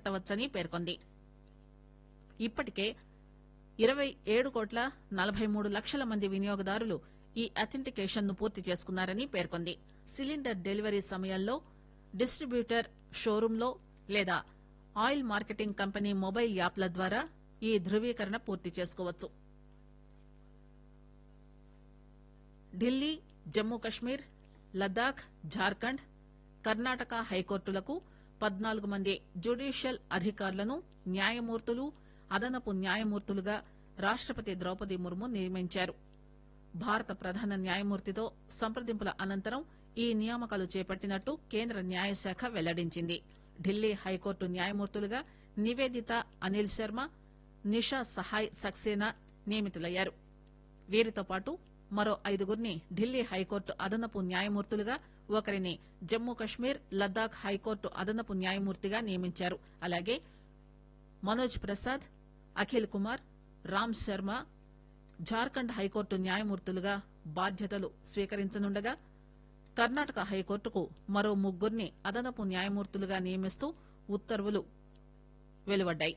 పెట్టవచ్చని పేర్కొంది ఇప్పటికే ఇరవై ఏడు కోట్ల నలభై మూడు లక్షల మంది వినియోగదారులు ఈ అథెంటికేషన్ ను పూర్తి చేసుకున్నారని పేర్కొంది సిలిండర్ డెలివరీ సమయంలో డిస్టిబ్యూటర్ షోరూంలో లేదా ఆయిల్ మార్కెటింగ్ కంపెనీ మొబైల్ యాప్ల ద్వారా ఈ ధృవీకరణ పూర్తి చేసుకోవచ్చు ఢిల్లీ జమ్మూ కశ్మీర్ లద్దాఖ్ జార్ఖండ్ కర్ణాటక హైకోర్టులకు పద్నాలుగు మంది జ్యుడీషియల్ అధికారులను న్యాయమూర్తులు అదనపు న్యాయమూర్తులుగా రాష్టపతి ద్రౌపది ముర్ము నియమించారు భారత ప్రధాన న్యాయమూర్తితో సంప్రదింపుల అనంతరం ఈ నియామకాలు చేపట్టినట్టు కేంద్ర న్యాయశాఖ వెల్లడించింది ఢిల్లీ హైకోర్టు న్యాయమూర్తులుగా నివేదిత అనిల్ శర్మ నిషా సహాయ్ సక్సేనా నియమితులయ్యారు వీరితో పాటు మరో ఐదుగురిని ఢిల్లీ హైకోర్టు అదనపు న్యాయమూర్తులుగా ఒకరిని జమ్మూ కశ్మీర్ లద్దాఖ్ హైకోర్టు అదనపు న్యాయమూర్తిగా నియమించారు అలాగే మనోజ్ ప్రసాద్ అఖిల్ కుమార్ రామ్ శర్మ జార్ఖండ్ హైకోర్టు న్యాయమూర్తులుగా బాధ్యతలు స్వీకరించనుండగా కర్ణాటక హైకోర్టుకు మరో ముగ్గురిని అదనపు న్యాయమూర్తులుగా నియమిస్తూ ఉత్తర్వులు వెలువడ్డాయి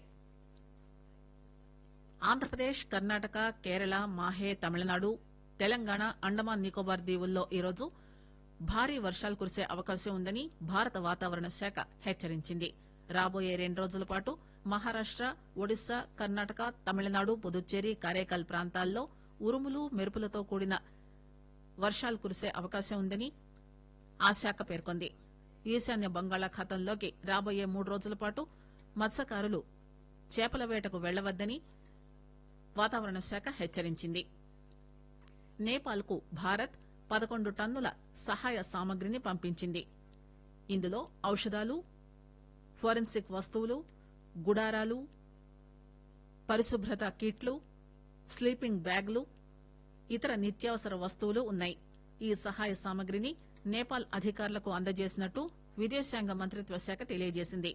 ఆంధ్రప్రదేశ్ కర్ణాటక కేరళ మాహే తమిళనాడు తెలంగాణ అండమాన్ నికోబార్ దీవుల్లో ఈరోజు భారీ వర్షాలు కురిసే అవకాశం ఉందని భారత వాతావరణ శాఖ హెచ్చరించింది రాబోయే రెండు రోజుల పాటు మహారాష్ట ఒడిశా కర్ణాటక తమిళనాడు పుదుచ్చేరి కారైకాల్ ప్రాంతాల్లో ఉరుములు మెరుపులతో కూడిన వర్షాలు కురిసే అవకాశం ఉందని ఆ శాఖ పేర్కొంది ఈశాన్య బంగాళాఖాతంలోకి రాబోయే మూడు రోజుల పాటు మత్స్యకారులు చేపల వేటకు వెళ్లవద్దని వాతావరణ శాఖ హెచ్చరించింది నేపాల్ కు భారత్ పదకొండు టన్నుల సహాయ సామగ్రిని పంపించింది ఇందులో ఔషధాలు ఫోరెన్సిక్ వస్తువులు గుడారాలు పరిశుభ్రత కిట్లు స్లీపింగ్ బ్యాగులు ఇతర నిత్యావసర వస్తువులు ఉన్నాయి ఈ సహాయ సామగ్రిని నేపాల్ అధికారులకు అందజేసినట్టు విదేశాంగ మంత్రిత్వ శాఖ తెలియజేసింది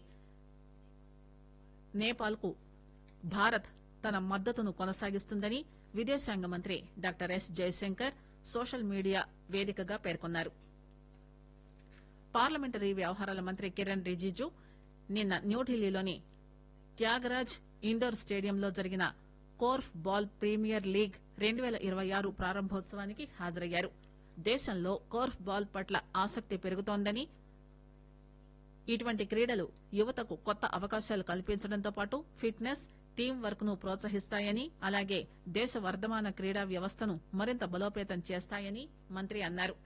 నేపాల్ కు భారత్ తన మద్దతును కొనసాగిస్తుందని విదేశాంగ మంత్రి doctor S Jaishankar social media వేదికగా పేర్కొన్నారు పార్లమెంటరీ వ్యవహారాల మంత్రి కిరణ్ రిజిజు నిన్న న్యూఢిల్లీలోని త్యాగరాజ్ ఇండోర్ స్టేడియంలో జరిగిన కోర్ఫ్ బాల్ ప్రీమియర్ లీగ్ రెండు పేల ఇరవై ఆరు ప్రారంభోత్సవానికి హాజరయ్యారు దేశంలో కోర్ఫ్ బాల్ పట్ల ఆసక్తి పెరుగుతోందని ఇటువంటి క్రీడలు యువతకు కొత్త అవకాశాలు కల్పించడంతో పాటు ఫిట్నెస్ టీం వర్క్ ను ప్రోత్సహిస్తాయని అలాగే దేశ వర్ధమాన క్రీడా వ్యవస్థను మరింత బలోపేతం చేస్తాయని మంత్రి అన్నారు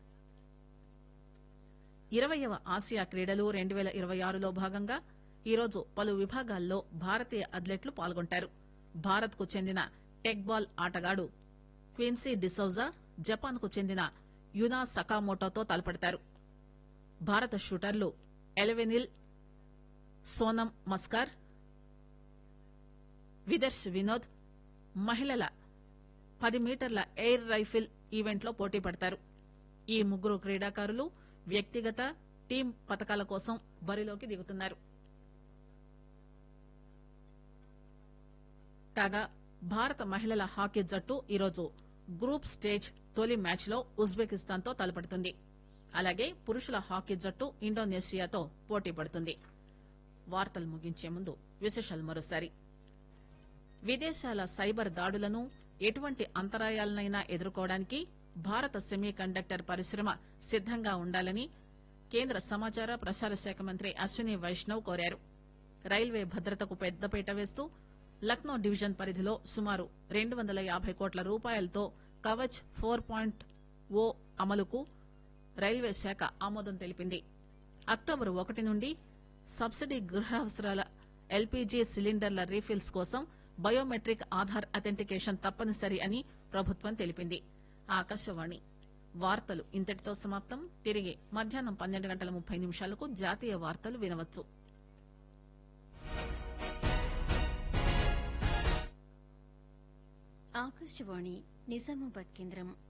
ఇరవయవ ఆసియా క్రీడలు రెండు పేల ఇరవై ఆరులో భాగంగా ఈరోజు పలు విభాగాల్లో భారతీయ అథ్లెట్లు పాల్గొంటారు భారత్ కు చెందిన టెక్ బాల్ ఆటగాడు క్విన్సీ డిసౌజా జపాన్ కు చెందిన యునా సకామోటోతో తలపడతారు భారత షూటర్లు ఎలవెనిల్ సోనం మస్కార్ విదర్శ్ వినోద్ మహిళల పది మీటర్ల ఎయిర్ రైఫిల్ ఈవెంట్లో పోటీ పడతారు ఈ ముగ్గురు క్రీడాకారులు వ్యక్తిగత టీం పథకాల కోసం బరిలోకి దిగుతున్నారు కాగా భారత మహిళల హాకీ జట్టు ఈరోజు గ్రూప్ స్టేజ్ తొలి మ్యాచ్ లో ఉజ్బెకిస్తాన్ తో తలపడుతుంది అలాగే పురుషుల హాకీ జట్టు ఇండోనేషియాతో పోటీ పడుతుంది వార్తలు ముగించే ముందు విశేషాలు మరోసారి విదేశాల సైబర్ దాడులను ఎటువంటి అంతరాయాలనైనా ఎదుర్కోవడానికి భారత సెమీ కండక్టర్ పరిశ్రమ సిద్దంగా ఉండాలని కేంద్ర సమాచార ప్రసార శాఖ మంత్రి అశ్విని వైష్ణవ్ కోరారు రైల్వే భద్రతకు పెద్దపీట వేస్తూ లక్నో డివిజన్ పరిధిలో సుమారు రెండు వందల యాభై కోట్ల రూపాయలతో కవచ్ ఫోర్ పాయింట్ ఓ అమలుకు రైల్వే శాఖ ఆమోదం తెలిపింది అక్టోబర్ ఒకటి నుండి సబ్సిడీ గృహావసరాల ఎల్పీజీ సిలిండర్ల రీఫిల్స్ కోసం బయోమెట్రిక్ ఆధార్ అథెంటికేషన్ తప్పనిసరి అని ప్రభుత్వం తెలిపింది ఆకాశవాణి వార్తలు ఇంతటితో సమాప్తం తిరిగి మధ్యాహ్నం పన్నెండు గంటల ముప్పై నిమిషాలకు జాతీయ వార్తలు వినవచ్చు ఆకాశవాణి నిజామాబాద్ కేంద్రం